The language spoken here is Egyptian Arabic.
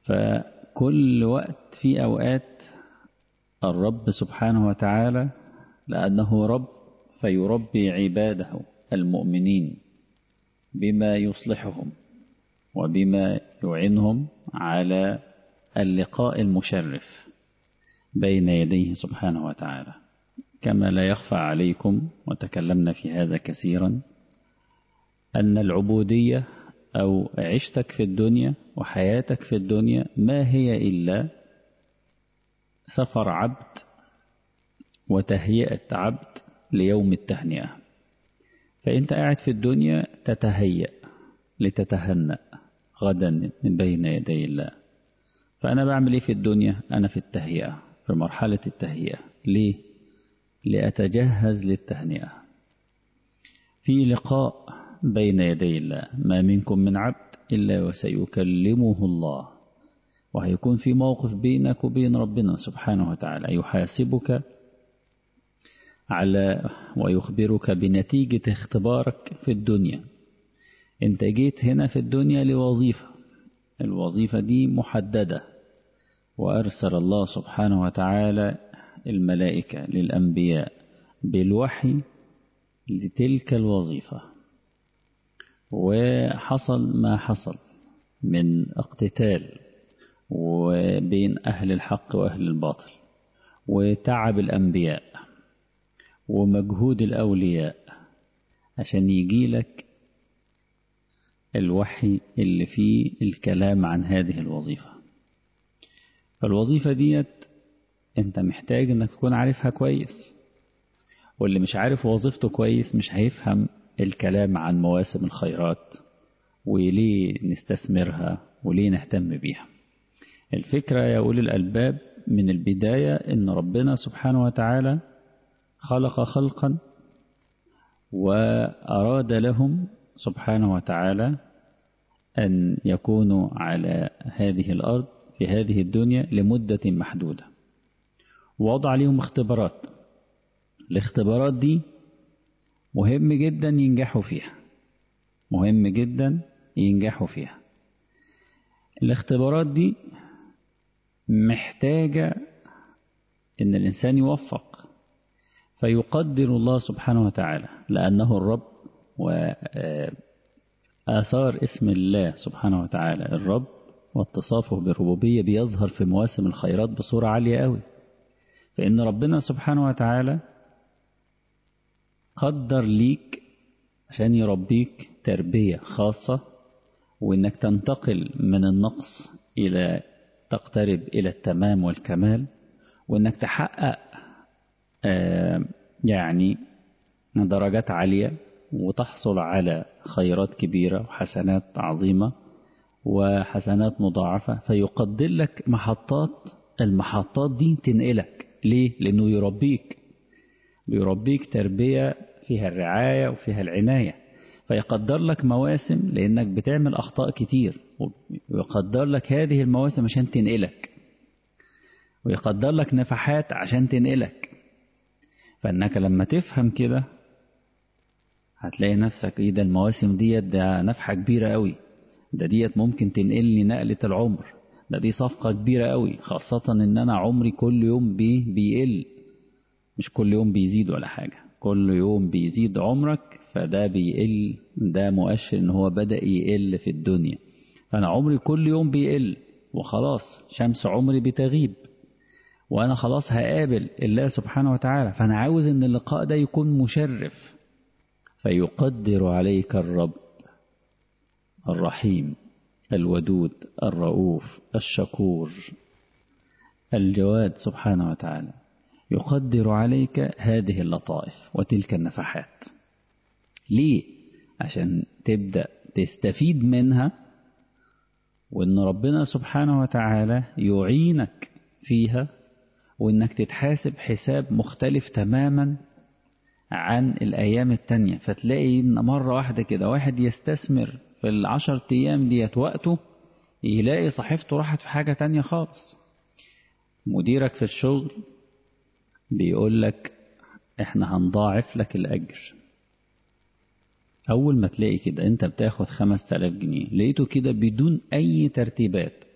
فكل وقت في أوقات الرب سبحانه وتعالى لأنه رب فيربي عباده المؤمنين بما يصلحهم وبما يعنهم على اللقاء المشرف بين يديه سبحانه وتعالى كما لا يخفى عليكم وتكلمنا في هذا كثيرا أن العبودية أو عشتك في الدنيا وحياتك في الدنيا ما هي إلا سفر عبد وتهيئة عبد ليوم التهنئة فأنت قاعد في الدنيا تتهيأ لتتهنأ غدا من بين يدي الله فأنا بعمل إيه في الدنيا أنا في التهيئة في مرحلة التهيئة ليه لأتجهز للتهنئة في لقاء بين يدي الله ما منكم من عبد إلا وسيكلمه الله وهيكون في موقف بينك وبين ربنا سبحانه وتعالى يحاسبك على ويخبرك بنتيجة اختبارك في الدنيا انت جيت هنا في الدنيا لوظيفة الوظيفة دي محددة وأرسل الله سبحانه وتعالى الملائكة للأنبياء بالوحي لتلك الوظيفة وحصل ما حصل من اقتتال وبين أهل الحق وأهل الباطل وتعب الأنبياء ومجهود الأولياء عشان يجي لك الوحي اللي فيه الكلام عن هذه الوظيفة فالوظيفة ديت انت محتاج انك تكون عارفها كويس واللي مش عارف وظيفته كويس مش هيفهم الكلام عن مواسم الخيرات وليه نستثمرها وليه نهتم بيها الفكرة يا أولي الألباب من البداية إن ربنا سبحانه وتعالى خلق خلقا وأراد لهم سبحانه وتعالى أن يكونوا على هذه الأرض في هذه الدنيا لمدة محدودة ووضع عليهم اختبارات الاختبارات دي مهم جدا ينجحوا فيها مهم جدا ينجحوا فيها الاختبارات دي محتاجة ان الانسان يوفق فيقدر الله سبحانه وتعالى لأنه الرب وآثار اسم الله سبحانه وتعالى الرب واتصافه بالربوبية بيظهر في مواسم الخيرات بصورة عالية قوي فإن ربنا سبحانه وتعالى قدر ليك عشان يربيك تربية خاصة وإنك تنتقل من النقص إلى تقترب إلى التمام والكمال وإنك تحقق آه يعني درجات عالية وتحصل على خيرات كبيرة وحسنات عظيمة وحسنات مضاعفة فيقدر لك محطات المحطات دي تنقلك ليه؟ لأنه يربيك بيربيك تربية فيها الرعاية وفيها العناية فيقدر لك مواسم لأنك بتعمل أخطاء كتير ويقدر لك هذه المواسم عشان تنقلك ويقدر لك نفحات عشان تنقلك فإنك لما تفهم كده هتلاقي نفسك ايه ده المواسم ديت ده نفحة كبيرة قوي ده ديت ممكن تنقلني نقلة العمر ده دي صفقة كبيرة قوي خاصة ان انا عمري كل يوم بي بيقل مش كل يوم بيزيد ولا حاجة كل يوم بيزيد عمرك فده بيقل ده مؤشر ان هو بدأ يقل في الدنيا فانا عمري كل يوم بيقل وخلاص شمس عمري بتغيب وانا خلاص هقابل الله سبحانه وتعالى فانا عاوز ان اللقاء ده يكون مشرف فيقدر عليك الرب الرحيم الودود الرؤوف الشكور الجواد سبحانه وتعالى يقدر عليك هذه اللطائف وتلك النفحات ليه عشان تبدأ تستفيد منها وان ربنا سبحانه وتعالى يعينك فيها وانك تتحاسب حساب مختلف تماما عن الأيام التانية فتلاقي إن مرة واحدة كده واحد يستثمر في العشر أيام ديت وقته يلاقي صحيفته راحت في حاجة تانية خالص مديرك في الشغل بيقول لك احنا هنضاعف لك الأجر أول ما تلاقي كده أنت بتاخد خمس تلاف جنيه لقيته كده بدون أي ترتيبات